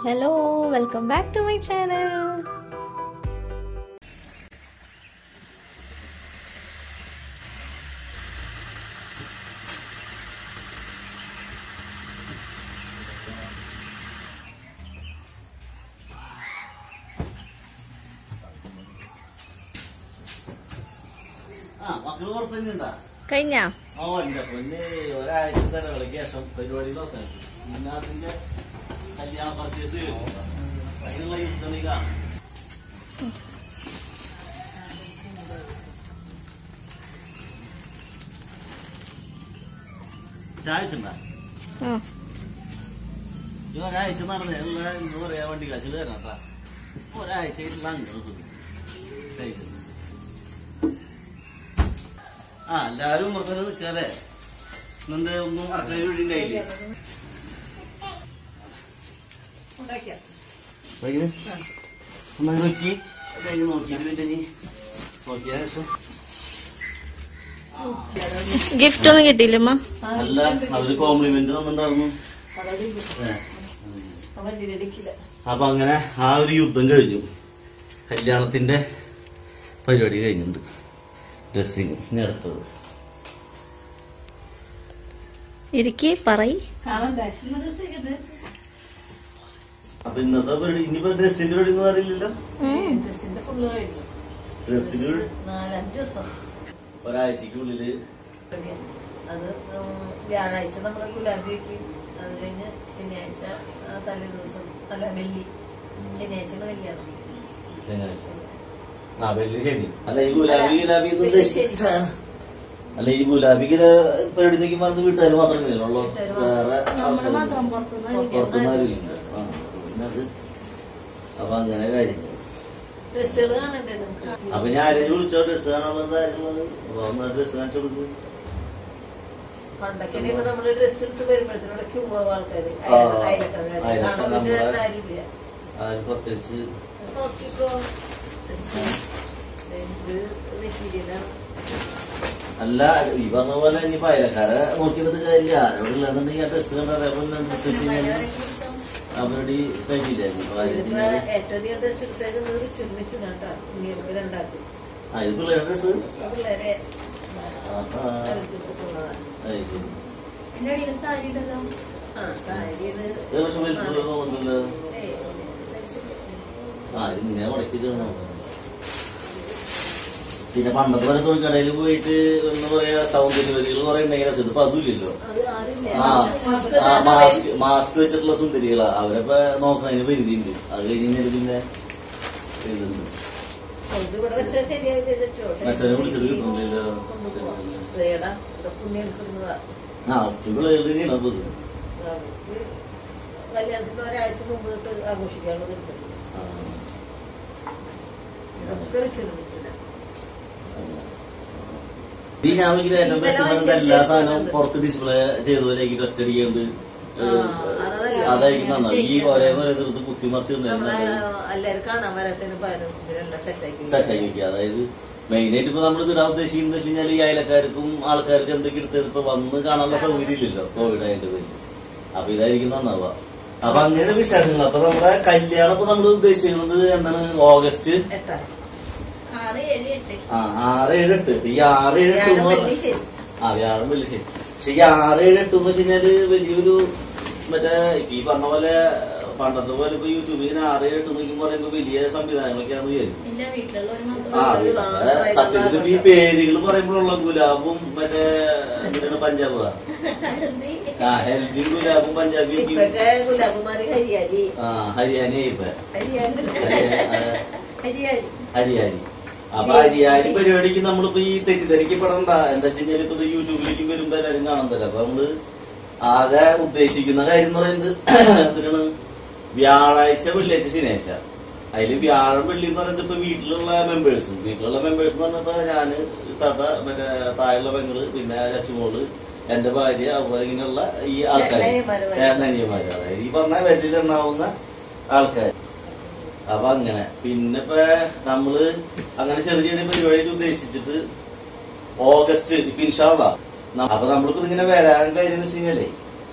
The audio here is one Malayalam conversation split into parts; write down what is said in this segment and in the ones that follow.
Hello welcome back to my channel ആ മക്കള് പുറത്തുണ്ടാ കഴിഞ്ഞാ ഓ എന്റെ പൊന്ന് ഒരാഴ്ചത്തെ ഇടവേളയ്ക്ക് ശേഷം പരിപാടി അവസാനിച്ചു ഇന്നാത്തിന്റെ കല്യാണ പർച്ചേസ് കഴിഞ്ഞു അതിനുള്ള യുദ്ധം നീ കാണും ചായച്ചുണ്ടാ ഈ ഒരാഴ്ച നടന്നേ ഉള്ള ഇന്ന് പറയാ വണ്ടി കാശ് തരാം കേട്ടാ ഒരാഴ്ചയായിട്ടുള്ള അങ്ങനെ സുഖം കഴിക്കുന്നു ആ എല്ലാരും പുറത്തൊക്കെ നിൽക്കാല്ലേ നിന്റെ ഒന്നും അടുക്കളയിൽ വീടിണ്ടായില്ലേ ഒന്നാ നോക്കി കഴിഞ്ഞ് നോക്കിയിട്ട് പിന്നെ നീ നോക്കിയ ശേഷം ഗിഫ്റ്റ് ഒന്നും കിട്ടിയില്ലമ്മ അല്ല അവര് കോംപ്ലിമെന്റ് തന്നിട്ടുണ്ടായിരുന്നു ഏ. അപ്പൊ അങ്ങനെ ആ ഒരു യുദ്ധം കഴിഞ്ഞു കല്യാണത്തിന്റെ പരിപാടി കഴിഞ്ഞിട്ടുണ്ട് ഡ്രസ്സിങ് ഇനി അടുത്തത് ഇരിക്കി പറയ് അപ്പൊ ഇന്നത്തെ പരിപാടി ഇനിയിപ്പോ ഡ്രസ്സിന്റെ പരിപാടി ഒന്നും അറിയില്ലല്ലോ ഡ്രസ്സിന്റെ ഫുള്ള് കഴിഞ്ഞു ഡ്രസ്സിന് നാലഞ്ച് ദിവസം ഒരാഴ്ചക്കുള്ളില് അത് ഉം വ്യാഴാഴ്ച നമ്മള് ഗുലാബി വെക്കും അത് കഴിഞ്ഞ് ശനിയാഴ്ച ആ തലേ ദിവസം അല്ല വെള്ളി ശനിയാഴ്ചയാണ് കല്യാണം ശനിയാഴ്ച ആ വെള്ളി ശനി അല്ല ഈ ഗുലാബി ഗുലാബി എന്ന് ഉദ്ദേശിച്ച അല്ല ഈ ഗുലാബി പരിപാടി നോക്കി മറന്ന് വീട്ടുകാർ മാത്രമേ ഉള്ളൂ വേറെ നമ്മള് ആൾക്കാരൊന്നും മാത്രം പുറത്തുനിന്ന് ആരും ഇല്ല. പുറത്തുനിന്ന് ആരും ഇല്ല ആ പിന്നെ അത് അപ്പൊ അങ്ങനെ കാര്യങ്ങൾ ഡ്രസ്സുകൾ കാണണ്ടേ നിങ്ങൾക്ക് അപ്പൊ ഞാൻ ആരെയും വിളിച്ചോ ഡ്രസ് കാണാനുള്ളത് കാര്യങ്ങളത് അപ്പൊ ഡ്രസ് കാണിച്ചു കൊടുക്കും പണ്ടൊക്കെ ഇപ്പൊ നമ്മള് ഡ്രസ്സ് എടുത്ത് വരുമ്പോഴത്തേനോട് ക്യൂ ആവും ആൾക്കാര് ആ, അയലക്കാര് അയലക്ക കാണാൻ നമ്മളെ- വേണ്ടി ആരുമില്ല ആരും പ്രത്യേകിച്ച് നോക്കിക്കോ ഡ്രസ്സ് ഇത് മെറ്റീരിയലാണ് അല്ല ഈ പറഞ്ഞ പോലെ ഇനി അയലക്കാരെ നോക്കി നിന്നിട്ട് കാര്യമില്ല ആരോട് ഇല്ലാന്നുണ്ടെങ്കിൽ ആ ഡ്രസ് കണ്ട അതേപോലെ പ്രത്യേകിച്ച് കഴിഞ്ഞാൽ അവരുടെ കഴിഞ്ഞില്ല ഇനിയിപ്പോ ആരെയും ഇതിപ്പോ ചെയ്യാതെ. ഏറ്റവും അധികം ഡ്രസ് എടുത്തേക്കുന്നത് റിച്ചും റിച്ചുനാട്ടാ ഇനി നമുക്ക് രണ്ടാക്കും ആ ഇത് പിള്ളേരുടെ ഡ്രസ് പിള്ളേരെ ആഹാ. കളിപ്പിച്ചിട്ടുള്ളതാണ്. അത് ശരി എന്റെ അടിയിൽ സാരി ഉണ്ടല്ലോ ആ സാരി ഇത് ഇത് പക്ഷെ വലിപ്പം തോന്നുന്നില്ല ഏയ്, size ഇല്ല. ആ ഇത് ഇങ്ങനെ മുടക്കി ചെയ്യണം പിന്നെ പണ്ടത്തെ പോലെ തുണിക്കടയിൽ പോയിട്ട് എന്താ പറയാ സൗന്ദര്യവതികൾ കുറെ ഉണ്ടെങ്കിൽ ഇതിപ്പോ അതുമില്ലല്ലോ അത് ആരുമില്ല. ആ മാസ്ക് ആ സാധാ മാസ്ക് മാസ്ക് വെച്ചിട്ടുള്ള സുന്ദരികളാ അവരപ്പോ നോക്കണതിന് പരിധിയുണ്ട് അത് കഴിഞ്ഞാൽ പിന്നെ ഇതുണ്ട് ഇത് ഇവിടെ വെച്ചാൽ ശരിയാവില്ല ഇത് ചോട്ടെ. മറ്റവനെ വിളിച്ചത് കിട്ടുന്നില്ലല്ലോ കൊണ്ടുപോവാം. വേടാ, ഇത് പുണ്യം എടുക്കുന്നതാ. ആ ഒറ്റ പിള്ളേർ തന്നെയാണ് അപ്പൊ ഇത് അവർക്ക് കല്യാണത്തിന് ഒരാഴ്ച മുമ്പ് തൊട്ട് ആഘോഷിക്കാനുള്ളത് എടുത്തു ആ. നമുക്ക് റിച്ചു റിച്ചില്ല ഈ ഞാൻ നോക്കിയത് ഏറ്റവും ബെസ്റ്റ് പറഞ്ഞത് എല്ലാ സാധനവും പുറത്ത് ഡിസ്പ്ലേ ചെയ്തപോലെയാക്കി ഒറ്റടിക്കുണ്ട് ആ, അതല്ല. അതായിരിക്കും നന്നായി ഈ ഒരേന്ന് ഒരേ തീർത്ത് കുത്തിമറിച്ച് നമ്മളെ എല്ലാരും കാണാൻ വരാത്തതിന് പകരം ഇതിലെല്ലാം സെറ്റാക്കി സെറ്റാക്കി വെക്കുക അതായത് മെയിൻ ആയിട്ട് ഇപ്പൊ നമ്മൾ ഇടാൻ ഉദ്ദേശിക്കുന്നത് വെച്ച് കഴിഞ്ഞാൽ ഈ അയലക്കാർക്കും ആൾക്കാർക്കും എന്തൊക്കെ എടുത്തത് ഇപ്പൊ വന്ന് കാണാനുള്ള സൗകര്യം ഇല്ലല്ലോ കോവിഡ് അതിന്റെ പേരിൽ അപ്പൊ ഇതായിരിക്കും നന്നാവുക അപ്പൊ അങ്ങനെ വിശേഷങ്ങൾ അപ്പൊ നമ്മുടെ കല്യാണം ഇപ്പൊ നമ്മൾ ഉദ്ദേശിക്കുന്നത് എന്താണ് ഓഗസ്റ്റ് എട്ടാ ആറ് ഏഴ് എട്ട് ആ ആറ് ഏഴ് എട്ട് ഈ ആറ് ഏഴ് എട്ട് എന്ന് വ്യാഴം, പറഞ്ഞാൽ വെള്ളി, ശനി. ആ വ്യാഴം വെള്ളി ശരി പക്ഷെ ഈ ആറ് ഏഴ് എട്ട് എന്ന് വെച്ച് കഴിഞ്ഞാല് വലിയൊരു മറ്റേ ഇപ്പൊ ഈ പറഞ്ഞ പോലെ പണ്ടത്തെ പോലെ ഇപ്പൊ യൂട്യൂബിൽ ഇങ്ങനെ ആറ് ഏഴ് എട്ട് നോക്കുമ്പോൾ പറയുമ്പോ വലിയ സംവിധാനങ്ങളൊക്കെയാന്ന് വിചാരിക്കും ഇല്ല വീട്ടിലുള്ളവര് ആ മാത്രം ഇവിടെ സത്യത്തിൽ ഇപ്പൊ ഈ പേരുകൾ പറയുമ്പോഴുള്ള ഗുലാബും മറ്റേ എന്തിനാണ് പഞ്ചാബ് ആ ഹെൽത്തി ഗുലാബും പഞ്ചാബി ഇപ്പൊക്കെ ഗുലാബുമാരി ഹരിയാലി ആ ഹരിയാന ഇപ്പൊ ഹരിയാലി ഹരിയാലി ഹരിയാരി അപ്പൊ ഹരിയാരി പരിപാടിക്ക് നമ്മളിപ്പോ ഈ തെറ്റിദ്ധരിക്കപ്പെടണ്ട എന്താ വെച്ച് കഴിഞ്ഞാൽ ഇപ്പൊ ഇത് യൂട്യൂബിലേക്ക് വരുമ്പോ എല്ലാരും കാണുന്നതല്ല അപ്പൊ നമ്മള് ആകെ ഉദ്ദേശിക്കുന്ന കാര്യം എന്ന് പറയുന്നത് എന്തിനാണ് വ്യാഴാഴ്ച വെള്ളിയാഴ്ച ശനിയാഴ്ച അതില് വ്യാഴം വെള്ളി എന്ന് പറയുന്നത് ഇപ്പൊ വീട്ടിലുള്ള മെമ്പേഴ്സ് വീട്ടിലുള്ള മെമ്പേഴ്സ് എന്ന് പറഞ്ഞപ്പോ ഞാന് താത്ത മറ്റേ താഴെയുള്ള പെങ്ങള് പിന്നെ ചച്ചുമോള് എന്റെ ഭാര്യ അതുപോലെ ഇങ്ങനെയുള്ള ഈ ആൾക്കാർ ചേട്ടനനിയന്മാര് വരെ. ചേട്ടനനിയന്മാര് അതായത് ഈ പറഞ്ഞ വെല്ലിലുണ്ടാവുന്ന ആൾക്കാർ അപ്പൊ അങ്ങനെ പിന്നെ ഇപ്പൊ നമ്മള് അങ്ങനെ ചെറിയ ചെറിയ പരിപാടിയായിട്ട് ഉദ്ദേശിച്ചിട്ട് ഓഗസ്റ്റ് ഇപ്പൊ ഇൻഷാല്ല അപ്പൊ നമ്മളിപ്പോ ഇതിങ്ങനെ വരാൻ കാര്യം എന്ന് വെച്ച് കഴിഞ്ഞാലേ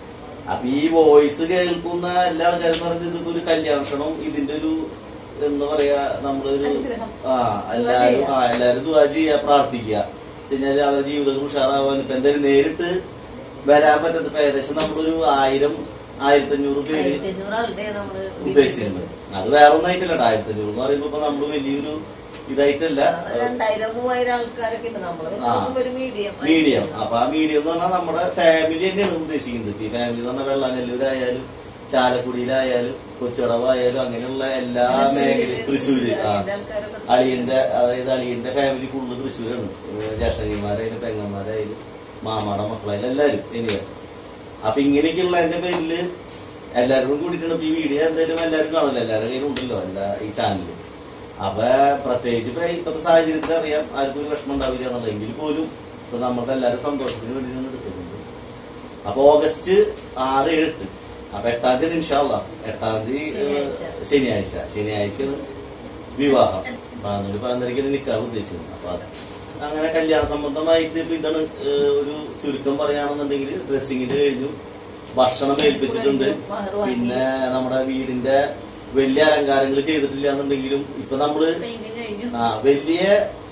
അപ്പൊ ഈ വോയിസ് കേൾക്കുന്ന എല്ലാ ആൾക്കാരും പറയുന്നത് ഇതിപ്പോ ഒരു കല്യാണ ക്ഷണം ഇതിന്റെ ഒരു എന്താ പറയാ നമ്മളൊരു അനുഗ്രഹം. ആ എല്ലാരും ആ എല്ലാരും ദുവാ ചെയ്യാ പ്രാർത്ഥിക്കുക കഴിഞ്ഞാല് അവരുടെ ജീവിതങ്ങൾ ഉഷാറാവാൻ ഇപ്പൊ എന്തായാലും നേരിട്ട് വരാൻ പറ്റത്ത ഇപ്പൊ ഏകദേശം നമ്മളൊരു ആയിരം ആയിരത്തി അഞ്ഞൂറ് പേര് ആയിരത്തി അഞ്ഞൂറ് ആളുടെ നമ്മള് ഉദ്ദേശിച്ചിരുന്നത് അത് വേറെ ഒന്നായിട്ടല്ല കേട്ടോ ആയിരത്തി അഞ്ഞൂറ് എന്ന് പറയുമ്പോ ഇപ്പൊ നമ്മള് വലിയൊരു ഇതായിട്ടല്ല രണ്ടായിരം മൂവായിരം ആൾക്കാരൊക്കെ ഉണ്ട് നമ്മള് വെച്ച് ആ. നോക്കുമ്പോ ഒരു മീഡിയം മീഡിയം അപ്പൊ ആ മീഡിയം എന്ന് പറഞ്ഞാൽ നമ്മുടെ ഫാമിലി തന്നെയാണ് ഉദ്ദേശിക്കുന്നത് ഇപ്പൊ ഈ ഫാമിലി എന്ന് പറഞ്ഞാൽ വെള്ളാനെല്ലൂരായാലും ചാലക്കുടിയിലായാലും കൊച്ചുടവായാലും അങ്ങനെയുള്ള എല്ലാ മേഖല തൃശ്ശൂര് ആ അളിയന്റെ അതായത് അളിയന്റെ ഫാമിലി ഫുള്ള് തൃശ്ശൂരാണ് ജ്യേഷ്ഠനിമാരായാലും പെങ്ങന്മാരായാലും മാമാടെ മക്കളായാലും എല്ലാരും എനിവേ അപ്പൊ ഇങ്ങനെയൊക്കെയുള്ള എന്റെ പേരില് എല്ലാവരും കൂടിയിട്ടാണ് ഇപ്പൊ ഈ വീഡിയോ എന്തായാലും എല്ലാവരും കാണില്ല എല്ലാവരുടെ കയ്യിലും ഉണ്ടല്ലോ എല്ലാ ഈ ചാനലിൽ അപ്പൊ പ്രത്യേകിച്ച് ഇപ്പൊ ഇപ്പത്തെ സാഹചര്യത്തിൽ അറിയാം ആർക്കും ഒരു വിഷമം ഉണ്ടാവില്ല എന്നുള്ളത് എങ്കിൽ പോലും ഇപ്പൊ നമ്മുടെ എല്ലാവരും സന്തോഷത്തിന് വേണ്ടിയിട്ടാണ് എടുക്കുന്നുണ്ട് അപ്പൊ ഓഗസ്റ്റ് ആറ് ഏഴ് എട്ട് അപ്പൊ എട്ടാം തീയതി ഇൻഷാല്ല എട്ടാം തീയതി ഏഹ്, ശനിയാഴ്ച. ശനിയാഴ്ച ശനിയാഴ്ചയാണ് വിവാഹം പതിനൊരു പതിനൊരയ്ക്കാണ് നിൽക്കാൻ ഉദ്ദേശിക്കുന്നത് അപ്പൊ അത് അങ്ങനെ കല്യാണ സംബന്ധമായിട്ട് ഇപ്പൊ ഇതാണ് ഏഹ്, ഒരു ചുരുക്കം പറയുകയാണെന്നുണ്ടെങ്കിൽ ഡ്രസ്സിങ്ങിന്റെ കഴിഞ്ഞു ഭക്ഷണം ഏൽപ്പിച്ചിട്ടുണ്ട് പിന്നെ നമ്മുടെ വീടിന്റെ വലിയ അലങ്കാരങ്ങൾ ചെയ്തിട്ടില്ല എന്നുണ്ടെങ്കിലും ഇപ്പൊ നമ്മള് പെയിന്റിങ് കഴിഞ്ഞു ആ വലിയ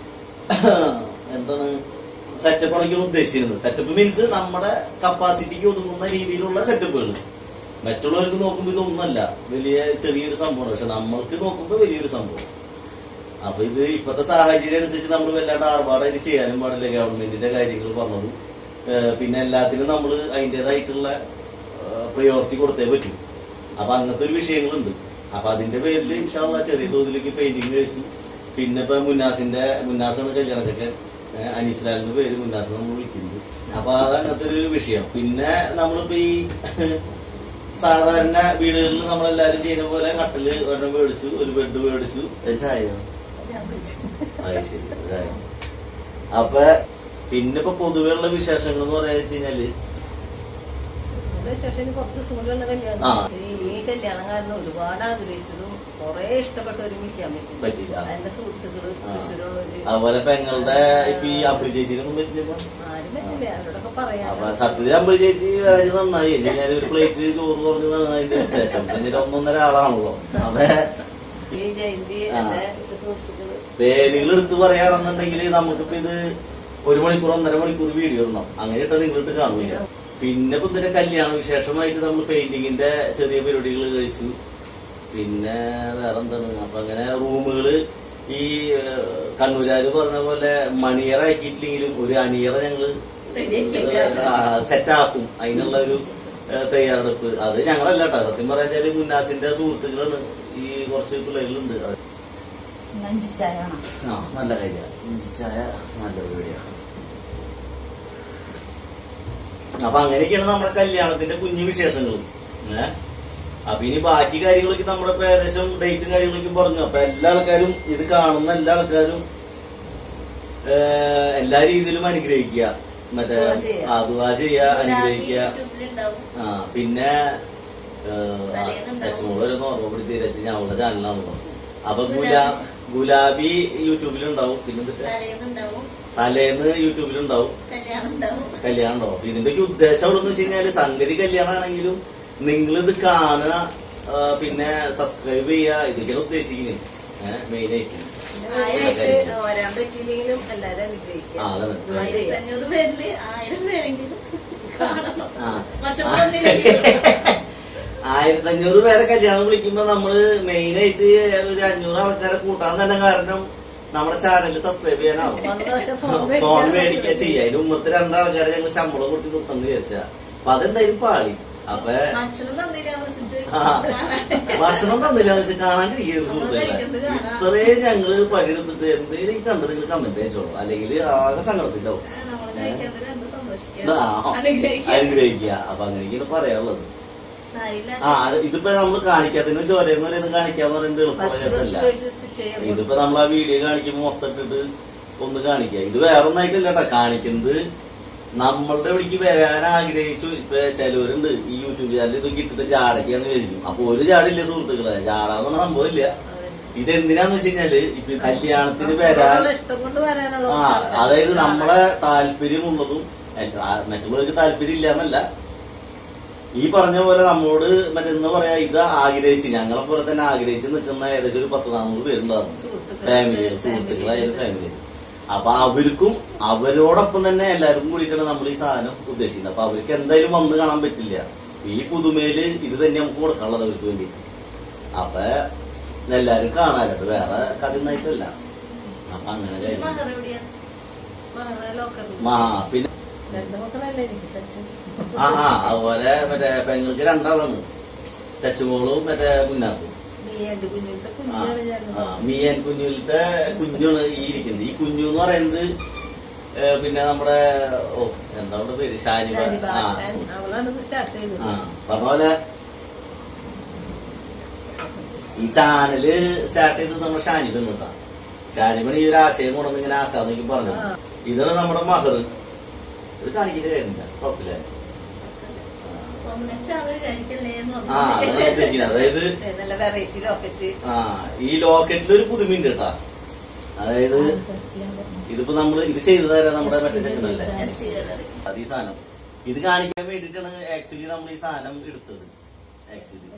എന്താണ് സെറ്റപ്പ് ആണെങ്കിലും ഉദ്ദേശിച്ചിരുന്നത് സെറ്റപ്പ് മീൻസ് നമ്മുടെ കപ്പാസിറ്റിക്ക് ഒതുങ്ങുന്ന രീതിയിലുള്ള സെറ്റപ്പുകൾ മറ്റുള്ളവർക്ക് നോക്കുമ്പോൾ ഇതൊന്നല്ല വലിയ ചെറിയൊരു സംഭവമാണ് പക്ഷെ നമ്മൾക്ക് നോക്കുമ്പോൾ വലിയൊരു സംഭവം അപ്പൊ ഇത് ഇപ്പോഴത്തെ സാഹചര്യം അനുസരിച്ച് നമ്മൾ വല്ലാണ്ട് ആർഭാടായിട്ട് ചെയ്യാനും പാടില്ല ഗവൺമെന്റിന്റെ കാര്യങ്ങൾ പറഞ്ഞതും ഏഹ് പിന്നെ എല്ലാത്തിനും നമ്മൾ അതിൻ്റെതായിട്ടുള്ള പ്രയോറിറ്റി കൊടുത്തേ പറ്റൂ അപ്പൊ അങ്ങനത്തെ ഒരു വിഷയങ്ങളുണ്ട് അപ്പൊ അതിന്റെ പേരിൽ ഇൻഷാല്ല ചെറിയ തോതിലേക്ക് പെയിന്റിങ് കഴിച്ചു പിന്നെ ഇപ്പൊ മുന്നാസിന്റെ മുന്നാസാണ് കല്യാണത്തൊക്കെ അനീസ്ലാലിന്റെ പേര് മുന്നാസ് നമ്മൾ വിളിക്കുന്നത് അപ്പൊ അത് അങ്ങനത്തെ ഒരു വിഷയം പിന്നെ നമ്മളിപ്പോ ഈ സാധാരണ വീടുകളിൽ നമ്മളെല്ലാരും ചെയ്യുന്ന പോലെ കട്ടില് ഒരെണ്ണം മേടിച്ചു ഒരു ബെഡ് മേടിച്ചു ഒരു ചായയോ അത് ശരി ഇതായി. അപ്പൊ പിന്നെ ഇപ്പൊ പൊതുവെയുള്ള വിശേഷങ്ങൾ എന്ന് പറയാ വെച്ച് കഴിഞ്ഞാല് ശേഷം കുറച്ച് ദിവസം കൊണ്ടുള്ള ആ. കല്യാണം ഈ കല്യാണം കാരണം ഒരുപാട് ആഗ്രഹിച്ചതും കുറെ ഇഷ്ടപ്പെട്ടവരും വിളിക്കാൻ പറ്റും പറ്റില്ല എന്റെ സുഹൃത്തുക്കള് ആ. തൃശ്ശൂരുള്ളവര് അതുപോലെ പെങ്ങളുടെ ഇപ്പൊ ഈ അമ്പിളി ചേച്ചിനൊന്നും പറ്റില്ല ആരും പറ്റില്ല അവരോടൊക്കെ അപ്പൊ പറയാം സത്യത്തിൽ അമ്പിളി ചേച്ചി വരാജ് നന്നായി ഞാൻ ഒരു പ്ലേറ്റ് ചോറ് കുറഞ്ഞതാണ് അതിന്റെ ഉദ്ദേശം എന്നിട്ട് ഒന്നൊന്നര ആളാണല്ലോ അപ്പൊ ഈ ജയന്തി ആ. എന്റെ സുഹൃത്തുക്കള് പേരുകൾ എടുത്ത് പറയുകയാണെന്നുണ്ടെങ്കിൽ നമുക്കിപ്പോ ഇത് ഒരു മണിക്കൂർ ഒന്നര മണിക്കൂർ വീഡിയോ ഇടണം അങ്ങനെ ഇട്ട് നിങ്ങളിട്ട് കാണില്ല പിന്നെ ഇപ്പൊ ഇതിന്റെ കല്യാണ വിശേഷമായിട്ട് നമ്മൾ പെയിന്റിങ്ങിന്റെ ചെറിയ പരിപാടികൾ കഴിച്ചു പിന്നെ വേറെ എന്താണ് അപ്പൊ അങ്ങനെ റൂമുകള് ഈ ഏഹ്, കണ്ണൂരാര് പറഞ്ഞ പോലെ മണിയറ ആക്കിയിട്ടില്ലെങ്കിലും ഒരു അണിയറ ഞങ്ങള് Ready ആക്കി സെറ്റ് ആക്കും അതിനുള്ള ഒരു ഏഹ്, തയ്യാറെടുപ്പ് അത് ഞങ്ങളല്ല കേട്ടോ സത്യം പറയാച്ചാല് മുന്നാസിന്റെ സുഹൃത്തുക്കളാണ് ഈ കുറച്ച് പിള്ളേരുണ്ട് ലഞ്ചായാണ് ആ നല്ല കാര്യമാണ് ഇഞ്ചിച്ചായ നല്ല പരിപാടിയാണ് അപ്പൊ അങ്ങനെയൊക്കെയാണ് നമ്മുടെ കല്യാണത്തിന്റെ കുഞ്ഞു വിശേഷങ്ങൾ ഏഹ് അപ്പൊ ഇനി ബാക്കി കാര്യങ്ങളൊക്കെ നമ്മുടെ ഇപ്പൊ ഏകദേശം ഡേറ്റും കാര്യങ്ങളൊക്കെ പറഞ്ഞു അപ്പൊ എല്ലാ ആൾക്കാരും ഇത് കാണുന്ന എല്ലാ ആൾക്കാരും ഏഹ്, എല്ലാ രീതിയിലും അനുഗ്രഹിക്കുക മറ്റേ ദുആ ചെയ്യുക. അതുവാ ചെയ്യുക അനുഗ്രഹിക്കുക യൂട്യൂബിലുണ്ടാവും ആ പിന്നെ തലേന്നുണ്ടാവും. ചച്ചുമോള് ഒരു ഓർമ്മപ്പെടുത്തി വെച്ച് ഞങ്ങളുടെ ചാനലാണല്ലോ അപ്പൊ ഗുലാ ഗുലാബി യൂട്യൂബിലുണ്ടാവും പിന്നെ എന്തിട്ട് തലേന്നുണ്ടാവും തലേന്ന് യൂട്യൂബിലുണ്ടാവും കല്യാണം ഉണ്ടാവും കല്യാണം ഉണ്ടാവും അപ്പൊ ഇതിന്റെ ഒക്കെ ഉദ്ദേശം അവിടെ എന്ന് വെച്ച് കഴിഞ്ഞാല് സംഗതി കല്യാണമാണെങ്കിലും നിങ്ങൾ ഇത് കാണുക ആ, പിന്നെ സബ്സ്ക്രൈബ് ചെയ്യുക ഇതൊക്കെയാണ് ഉദ്ദേശിക്കുന്നത് മെയിൻ ആയിട്ട് ആയിട്ട് വരാൻ പറ്റിയില്ലെങ്കിലും എല്ലാരും അനുഗ്രഹിക്കുക ആ, അതാണ്. ദുആ ചെയ്യുക. അഞ്ഞൂറ് പേരില് ആയിരം പേരെങ്കിലും കാണണം ആ. ഭക്ഷണം തന്നില്ലെങ്കിൽ ആയിരത്തി അഞ്ഞൂറ് പേരെ കല്യാണം വിളിക്കുമ്പോ നമ്മള് മെയിൻ ആയിട്ട് ഒരു അഞ്ഞൂറ് ആൾക്കാരെ കൂട്ടാൻ തന്നെ കാരണം നമ്മുടെ ചാനൽ സബ്സ്ക്രൈബ് ചെയ്യാനാവും വന്ന ദിവസം ഫോൺ ഫോൺ മേടിക്കാൻ മേടിക്കുക ചെയ്യാം അതിന് മുമ്പത്തെ രണ്ടാൾക്കാരെ ഞങ്ങൾ ശമ്പളം കൊടുത്ത് നിർത്തന്ന് വിചാരിച്ച അപ്പൊ അതെന്തായാലും പാളി അപ്പൊ ഭക്ഷണം തന്നില്ല വെച്ചിട്ട് ആ. ഭക്ഷണം തന്നില്ല എന്ന് വെച്ചാൽ കാണാണ്ടിരിക്കുന്നത് സുഹൃത്തുക്കളെ കഴിക്കുന്നത് കാണാം. ഇത്രയും ഞങ്ങള് പണിയെടുത്തിട്ട് എന്തെങ്കിലും കണ്ടത് നിങ്ങൾ കമന്റ് അയച്ചോളൂ അല്ലെങ്കിൽ ആകെ സങ്കടത്തിണ്ടാവും നമ്മൾ കഴിക്കുന്നത് കണ്ട് ആ, സന്തോഷിക്കുക അനുഗ്രഹിക്കുക അനുഗ്രഹിക്കുക അപ്പൊ അങ്ങനെയൊക്കെയാണ് പറയാനുള്ളത് സാരില്ല ആ അത് ഇതിപ്പോ നമ്മൾ കാണിക്കാത്തതിന് ചോരയെന്ന് പറയുന്നത് കാണിക്കാന്ന് പറയുന്നത് എളുപ്പമുള്ള കേസല്ല ഇതിപ്പോ നമ്മൾ ആ വീഡിയോ കാണിക്കുമ്പോ മൊത്തം ഇട്ടിട്ട് ഒന്ന് കാണിക്കുക ഇത് വേറെ ഒന്നായിട്ടല്ല കേട്ടോ കാണിക്കുന്നത് നമ്മളുടെ ഇവിടേക്ക് വരാൻ ആഗ്രഹിച്ചു ഇപ്പൊ ചിലവരുണ്ട് ഈ യൂട്യൂബ് ചാനൽ ഇതൊക്കെ ഇട്ടിട്ട് ജാടയ്ക്കാന്ന് വിചാരിക്കും അപ്പൊ ഒരു ജാടില്ല സുഹൃത്തുക്കളെ ജാടാന്നുള്ള സംഭവം ഇല്ല ഇതെന്തിനാന്ന് വെച്ച് കഴിഞ്ഞാല് ഇപ്പൊ ഈ കല്യാണത്തിന് വരാൻ ഇഷ്ടം കൊണ്ട് വരാനുള്ള ആ അതായത് നമ്മളെ താല്പര്യമുള്ളതും അല്ല, ആ, മറ്റുള്ളവർക്ക് താല്പര്യം ഇല്ല എന്നല്ല ഈ പറഞ്ഞ പോലെ നമ്മളോട് മറ്റെന്ന് പറയാ ഇത് ആഗ്രഹിച്ച് ഞങ്ങളെ പോലെ തന്നെ ആഗ്രഹിച്ച് നിൽക്കുന്ന ഏകദേശം ഒരു പത്ത് നാനൂറ് പേരുണ്ടായിരുന്നു സുഹൃത്തുക്കൾ, ഫാമിലി family. സുഹൃത്തുക്കളായാലും ഫാമിലി അപ്പൊ അവർക്കും അവരോടൊപ്പം തന്നെ എല്ലാവരും കൂടിയിട്ടാണ് നമ്മൾ ഈ സാധനം ഉദ്ദേശിക്കുന്നത് അപ്പൊ അവർക്ക് എന്തായാലും വന്ന് കാണാൻ പറ്റില്ല ഈ പുതുമയില് ഇത് തന്നെ നമുക്ക് കൊടുക്കാനുള്ളത് അവർക്ക് വേണ്ടിയിട്ട് അപ്പൊ എല്ലാരും കാണാലോ അപ്പൊ വേറെ കഥ ഒന്നായിട്ടല്ല അപ്പൊ അങ്ങനെ പക്ഷെ കാര്യം. മഹർ എവിടെയാ? മഹർ ലോക്കറിൽ. മാ പിന്നെ രണ്ട് മക്കളല്ലേ എനിക്ക് ചച്ചു ആ ആ അതുപോലെ മറ്റേ പെങ്ങൾക്ക് രണ്ടാളാണ് ചച്ചുമോളും മറ്റേ മുന്നാസും നീ എന്റെ കുഞ്ഞിലത്തെ ആ, കുഞ്ഞാണ് ഞാൻ ആ, മീയൻ കുഞ്ഞുലത്തെ കുഞ്ഞാണ് ഈ ഇരിക്കുന്നത് ഈ കുഞ്ഞു എന്ന് പറയുന്നത് ഏ, പിന്നെ നമ്മുടെ ഓ എന്താ അവിടെ പേര് ഷാനിബ ഷാനി ആ ബാബൻ, അവളാണ് ഇത് സ്റ്റാർട്ട് ചെയ്തത് ആ പറഞ്ഞ പോലെ ഈ ചാനല് സ്റ്റാർട്ട് ചെയ്തത് നമ്മുടെ ഷാനിബ് എന്നിട്ടാ ഷാനിബിന് ഈ ഒരു ആശയം കൊണ്ടൊന്ന് ഇങ്ങനെ ആക്കാന്ന് എനിക്ക് പറഞ്ഞു ആ. ഇതാണ് നമ്മുടെ മഹർ ഇത് കാണിക്കേണ്ട കാര്യമില്ല കുഴപ്പമില്ല ഒന്നിച്ചാണ് കഴിക്കല്ലേ എന്ന് ആ അതാണ് ഞാൻ ഉദ്ദേശിക്കുന്നത് അതായത് ഏ, നല്ല വെറൈറ്റി ലോക്കറ്റ് ആ ഈ ലോക്കറ്റിൽ ഒരു പുതുമയുണ്ട് കേട്ടാ അതായത് ഇതിപ്പോ നമ്മള് ഇത് ചെയ്തു തരാം നമ്മുടെ മറ്റേ ചെക്കനല്ലേ അത് ഈ സാധനം ഇത് കാണിക്കാൻ വേണ്ടിയിട്ടാണ് ആക്ച്വലി നമ്മൾ ഈ സാധനം എടുത്തത് ആക്ച്വലി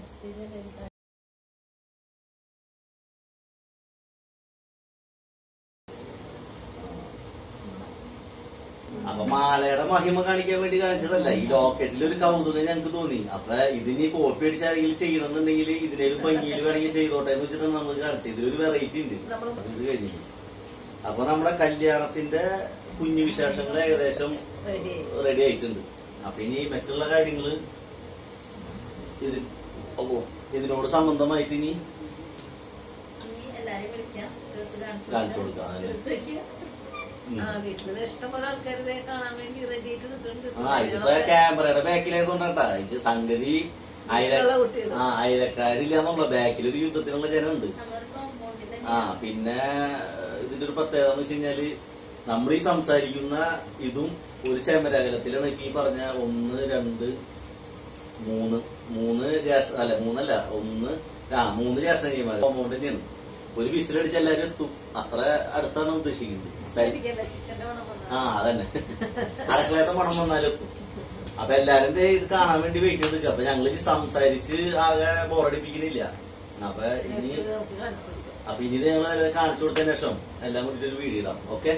അപ്പൊ മാലയുടെ മഹിമ കാണിക്കാൻ വേണ്ടി കാണിച്ചതല്ല ഈ ലോക്കറ്റിൽ ഒരു കൗതുകം ഞങ്ങൾക്ക് തോന്നി അപ്പൊ ഇതിനി കോപ്പി അടിച്ച് ആരെങ്കിലും ചെയ്യണമെന്നുണ്ടെങ്കിൽ ഇതിനേലും ഭംഗിയിൽ വേണമെങ്കിൽ ചെയ്തോട്ടെ എന്ന് വെച്ചിട്ടാണ് നമ്മൾ കാണിച്ചത് ഇതിലൊരു വെറൈറ്റി ഉണ്ട് നമ്മള് അപ്പൊ ഇത് കഴിഞ്ഞു അപ്പൊ നമ്മുടെ കല്യാണത്തിന്റെ കുഞ്ഞു വിശേഷങ്ങൾ ഏകദേശം റെഡി റെഡി ആയിട്ടുണ്ട് അപ്പൊ ഇനി മറ്റുള്ള കാര്യങ്ങള് ഇത് ഓ, ഇതിനോട് സംബന്ധമായിട്ട് ഇനി എല്ലാരെയും വിളിക്കാം ഡ്രസ് കാണിച്ചു കൊടുക്കാം, അല്ലേ? ഉം. ആ വീട്ടില് ഇഷ്ടംപോലെ ആൾക്കാരെ കാണാൻ വേണ്ടി റെഡി ആയിട്ട് നിൽക്കുന്നുണ്ട് ആ ഇതിപ്പോ ക്യാമറയുടെ ബാക്കിലായതുകൊണ്ടാട്ടാ ഇത് സംഗതി അയല ഉള്ള കുട്ടികൾ. ആ അയലക്കാരില്ല എന്നുള്ള ബാക്കിൽ ഒരു യുദ്ധത്തിനുള്ള ജനമുണ്ട് ആ പിന്നെ ഇതിന്റെ ഒരു പ്രത്യേകത എന്ന് വെച്ച് കഴിഞ്ഞാല് നമ്മൾ ഈ സംസാരിക്കുന്ന ഇതും ഒരു ചെമരകലത്തിലാണ് ഇപ്പൊ ഈ പറഞ്ഞ ഒന്ന് രണ്ട് മൂന്ന് മൂന്ന് ജ്യേഷ്ഠ അല്ല മൂന്നല്ല ഒന്ന് ആ മൂന്ന് ജ്യേഷ്ഠനിമാർ കോമ്പൗണ്ട് തന്നെയാണ് ഒരു വിസിലടിച്ച് എല്ലാവരും എത്തും അത്ര അടുത്താണ് ഉദ്ദേശിക്കുന്നത് സ്ഥലം ചിക്കന്റെ മണം വന്നാ. ആ അതന്നെ അടുക്കളയത്തെ മണം വന്നാലും എത്തും അപ്പൊ എല്ലാരും ദേ ഇത് കാണാൻ വേണ്ടി വെയിറ്റ് ചെയ്ത് നിൽക്കുക അപ്പൊ ഞങ്ങൾ ഇനി സംസാരിച്ച് ആകെ ബോറടിപ്പിക്കുന്നില്ല അപ്പൊ ഇനി ഇത് നമുക്ക് കാണിച്ചു കൊടുക്കാം. അപ്പൊ ഇനി ഞങ്ങൾ കാണിച്ചു കൊടുത്തതിന് ശേഷം എല്ലാം കൂടി ഒരു വീഡിയോ ഇടാം okay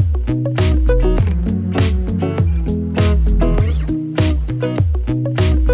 Thank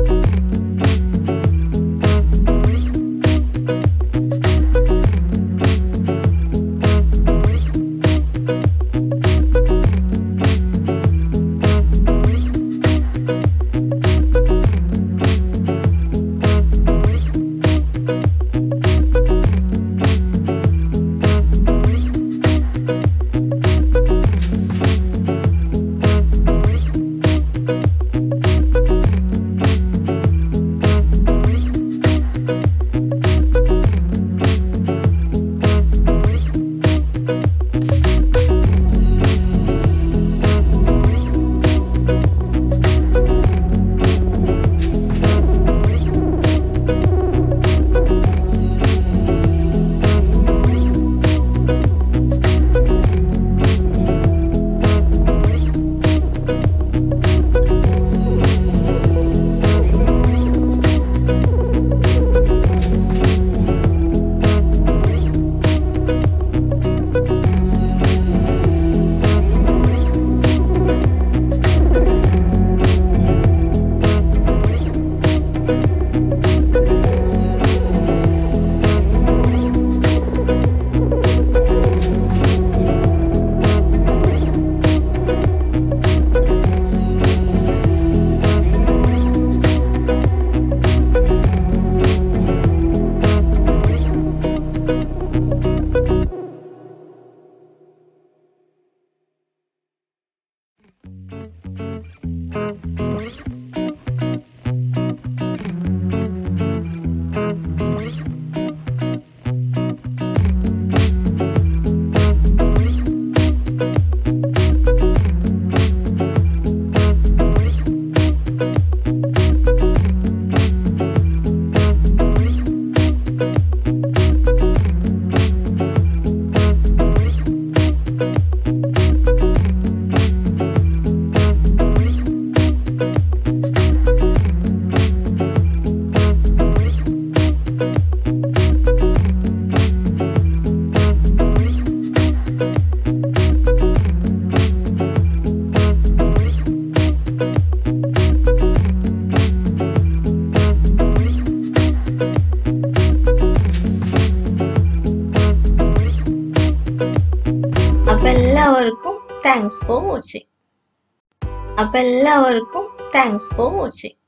thanks for watching അപ്പൊ എല്ലാവർക്കും താങ്ക്സ് ഫോർ വാച്ചിങ്